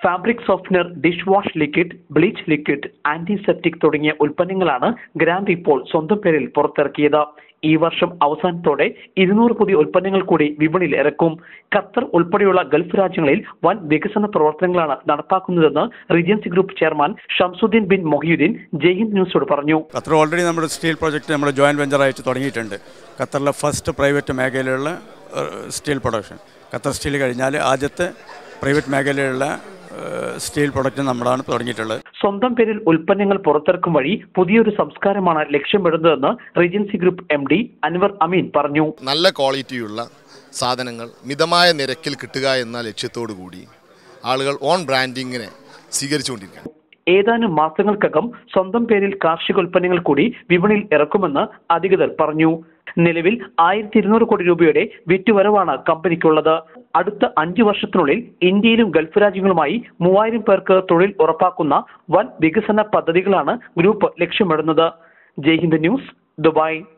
fabric softener dish wash liquid bleach liquid antiseptic തുടങ്ങിയ ഉൽപ്പന്നങ്ങളാണ് grand ഇപ്പോൾ സ്വന്തം പേരിൽ പുറത്തിറക്കിയത് ഈ വർഷം അവസാനത്തോടെ ഇരുന്നൂറ് പുതിയ ഉൽപ്പന്നങ്ങൾ കൂടി വിപണിയിൽ ഇറക്കും ഖത്തർ ഉൾപ്പെടെയുള്ള ഗൾഫ് രാജ്യങ്ങളിൽ വൻ വികസന പ്രവർത്തനങ്ങളാണ് നടപ്പാക്കുന്നതെന്ന് regency group chairman Shamsuddin bin Mohiuddin Jaihind ന്യൂസോട് പറഞ്ഞു ഖത്തർ ഓൾറെഡി നമ്മുടെ സ്റ്റീൽ പ്രോജക്റ്റ് നമ്മുടെ ജോയിൻറ്റ് വെഞ്ചറായിട്ട് തുടങ്ങിയിട്ടുണ്ട് ഖത്തറിലെ ഫസ്റ്റ് പ്രൈവറ്റ് മേഖലയിലുള്ള ഏഹ്, സ്റ്റീൽ പ്രൊഡക്ഷൻ ഖത്തർ സ്റ്റീൽ കഴിഞ്ഞാൽ ആദ്യത്തെ പ്രൈവറ്റ് മേഖലയിലുള്ള ഏഹ്, സ്റ്റീൽ പ്രൊഡക്റ്റ് നമ്മളാണ് തുടങ്ങിയിട്ടുള്ളത് സ്വന്തം പേരിൽ ഉൽപ്പന്നങ്ങൾ പുറത്തിറക്കും വഴി പുതിയൊരു സംസ്കാരമാണ് ലക്ഷ്യമിടുന്നതെന്ന് regency group M D Anwar Ameen പറഞ്ഞു നല്ല ക്വാളിറ്റിയുള്ള സാധനങ്ങൾ മിതമായ നിരക്കിൽ കിട്ടുക എന്ന ലക്ഷ്യത്തോടു കൂടി ആളുകൾ ഓൺ ബ്രാൻഡിങ്ങിനെ സ്വീകരിച്ചുകൊണ്ടിരിക്കുകയാണ് ഏതാനും മാസങ്ങൾക്കകം സ്വന്തം പേരിൽ കാർഷിക ഉൽപ്പന്നങ്ങൾ കൂടി വിപണിയിൽ ഇറക്കുമെന്ന് അധികൃതർ പറഞ്ഞു നിലവിൽ ആയിരത്തി ഇരുന്നൂറ് കോടി രൂപയുടെ വിറ്റുവരവാണ് കമ്പനിക്കുള്ളത് അടുത്ത അഞ്ചു വർഷത്തിനുള്ളിൽ ഇന്ത്യയിലും ഗൾഫ് രാജ്യങ്ങളുമായി മൂവായിരം പേർക്ക് തൊഴിൽ ഉറപ്പാക്കുന്ന വൻ വികസന പദ്ധതികളാണ് ഗ്രൂപ്പ് ലക്ഷ്യമിടുന്നത് ജയ്ഹിന്ദ് ന്യൂസ് ദുബായ്